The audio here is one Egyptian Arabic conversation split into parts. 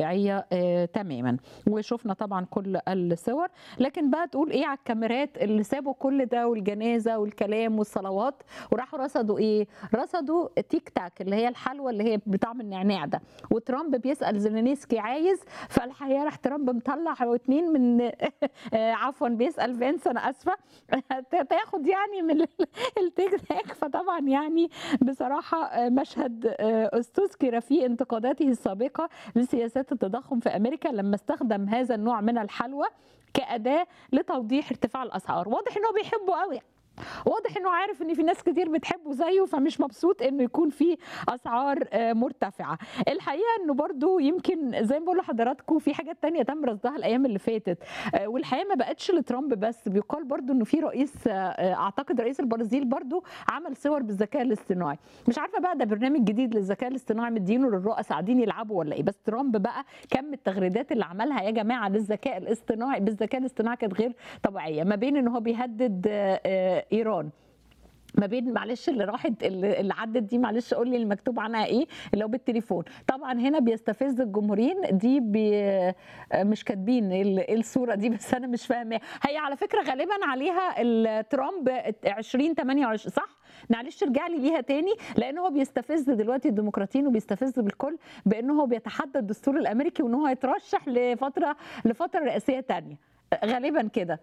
طبيعيه آه تماما وشفنا طبعا كل الصور لكن بقى تقول ايه على الكاميرات اللي سابوا كل ده والجنازه والكلام والصلوات وراحوا رصدوا ايه رصدوا تيك تاك اللي هي الحلوى اللي هي بطعم النعناع ده وترامب بيسال زيلينسكي عايز فالحقيقه راح ترامب مطلع اتنين من آه عفوا بيسال فينس انا اسفه تاخد يعني من التيك تاك فطبعا يعني بصراحه مشهد استذكر في انتقاداته السابقه لسياسات التضخم في امريكا لما استخدم هذا النوع من الحلوى كاداه لتوضيح ارتفاع الاسعار واضح انه بيحبه قوي واضح انه عارف ان في ناس كتير بتحبه زيه فمش مبسوط انه يكون في اسعار مرتفعه الحقيقه انه برضو يمكن زي ما بقول لحضراتكم في حاجات تانية تم رصدها الايام اللي فاتت والحقيقه ما بقتش لترامب بس بيقال برضو انه في رئيس اعتقد رئيس البرازيل برضو عمل صور بالذكاء الاصطناعي مش عارفه بقى ده برنامج جديد للذكاء الاصطناعي مدينه للرؤساء قاعدين يلعبوا ولا ايه بس ترامب بقى كم التغريدات اللي عملها يا جماعه للذكاء الاصطناعي بالذكاء الاصطناعي كانت غير طبيعيه ما بين ان هو بيهدد ايران ما بين معلش اللي راحت اللي عدت دي معلش قول لي المكتوب عنها ايه اللي هو بالتليفون طبعا هنا بيستفز الجمهوريين دي بي مش كاتبين ايه الصوره دي بس انا مش فاهماها هي على فكره غالبا عليها ترامب 2028 صح معلش ارجع لي ليها تاني لان هو بيستفز دلوقتي الديمقراطيين وبيستفز بالكل بانه هو بيتحدى الدستور الامريكي وان هو يترشح لفتره لفتره رئاسيه تانية غالبا كده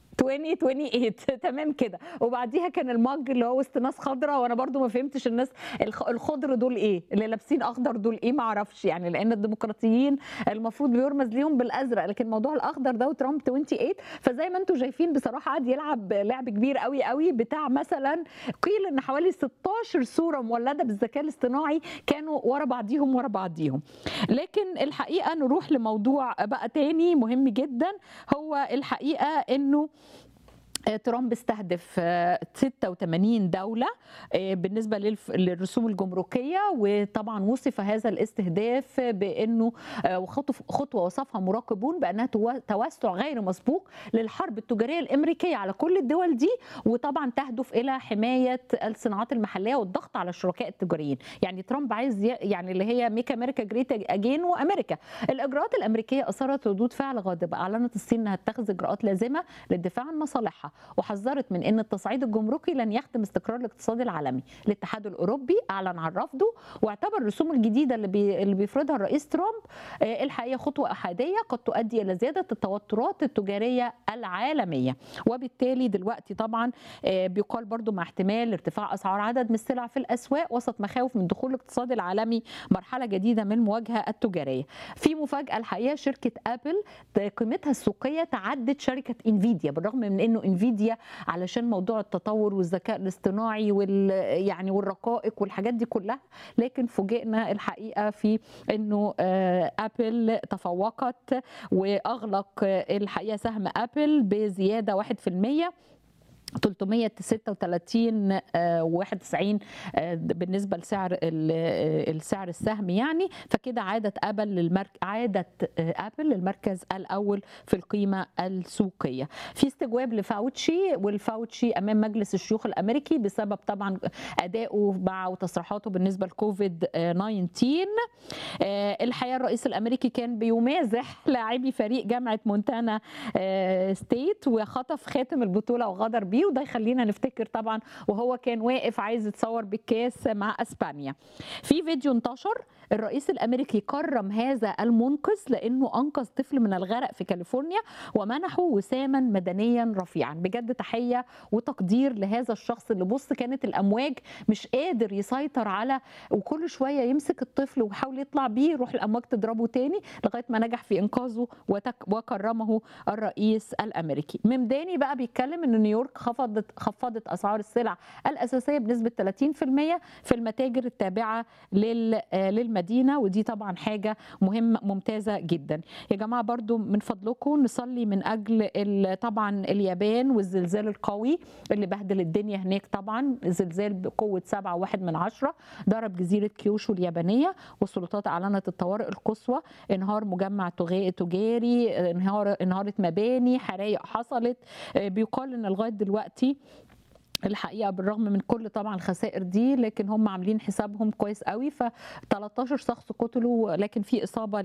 2028 تمام كده وبعديها كان المج اللي هو وسط ناس خضراء وانا برضو ما فهمتش الناس الخضر دول ايه اللي لابسين اخضر دول ايه ما اعرفش يعني لان الديمقراطيين المفروض بيرمز ليهم بالازرق لكن موضوع الاخضر ده وترامب 28 فزي ما انتم شايفين بصراحه قعد يلعب لعب كبير قوي قوي بتاع مثلا قيل ان حوالي 16 صوره مولده بالذكاء الاصطناعي كانوا ورا بعضيهم ورا بعضيهم لكن الحقيقه نروح لموضوع بقى تاني مهم جدا هو الحقيقه انه ترامب استهدف 86 دولة بالنسبة للرسوم الجمركية وطبعا وصف هذا الاستهداف بأنه خطوة وصفها مراقبون بأنها توسع غير مسبوق للحرب التجارية الأمريكية على كل الدول دي وطبعا تهدف إلى حماية الصناعات المحلية والضغط على الشركاء التجاريين يعني ترامب عايز يعني اللي هي ميك أمريكا جريت أجين وأمريكا الإجراءات الأمريكية أثارت ردود فعل غاضبة أعلنت الصين أنها تتخذ إجراءات لازمة للدفاع عن مصالحها وحذرت من ان التصعيد الجمركي لن يخدم استقرار الاقتصاد العالمي الاتحاد الاوروبي اعلن عن رفضه واعتبر الرسوم الجديده اللي, بي... اللي بيفرضها الرئيس ترامب الحقيقه خطوه احاديه قد تؤدي الى زياده التوترات التجاريه العالميه وبالتالي دلوقتي طبعا بيقال برضو مع احتمال ارتفاع اسعار عدد من السلع في الاسواق وسط مخاوف من دخول الاقتصاد العالمي مرحله جديده من المواجهه التجاريه في مفاجاه الحقيقه شركه ابل قيمتها السوقيه تعدت شركه انفيديا بالرغم من انه انفيديا علشان موضوع التطور والذكاء الاصطناعي وال يعني والرقائق والحاجات دي كلها لكن فوجئنا الحقيقه في انه ابل تفوقت واغلق الحقيقه سهم ابل بزياده 1% 336 و91 بالنسبه لسعر السعر السهم يعني فكده عادت ابل للمرك عادت ابل للمركز الاول في القيمه السوقيه في استجواب لفاوتشي والفاوتشي امام مجلس الشيوخ الامريكي بسبب طبعا ادائه مع وتصريحاته بالنسبه لكوفيد 19 الحقيقه الرئيس الامريكي كان بيمازح لاعبي فريق جامعه مونتانا ستيت وخطف خاتم البطوله وغدر بيه وده يخلينا نفتكر طبعا وهو كان واقف عايز يتصور بالكاس مع اسبانيا في فيديو انتشر الرئيس الامريكي كرم هذا المنقذ لانه انقذ طفل من الغرق في كاليفورنيا ومنحه وساما مدنيا رفيعا بجد تحيه وتقدير لهذا الشخص اللي بص كانت الامواج مش قادر يسيطر على وكل شويه يمسك الطفل ويحاول يطلع بيه يروح الامواج تضربه تاني لغايه ما نجح في انقاذه وكرمه الرئيس الامريكي ممداني بقى بيتكلم ان نيويورك خفضت خفضت اسعار السلع الاساسيه بنسبه 30% في المتاجر التابعه للمدينه ودي طبعا حاجه مهمه ممتازه جدا يا جماعه برضو من فضلكم نصلي من اجل طبعا اليابان والزلزال القوي اللي بهدل الدنيا هناك طبعا زلزال بقوه 7.1 من عشرة ضرب جزيره كيوشو اليابانيه والسلطات اعلنت الطوارئ القصوى انهار مجمع تجاري انهار انهارت مباني حرائق حصلت بيقال ان لغايه دلوقتي الحقيقه بالرغم من كل طبعا الخسائر دي لكن هم عاملين حسابهم كويس قوي ف 13 شخص قتلوا لكن في اصابه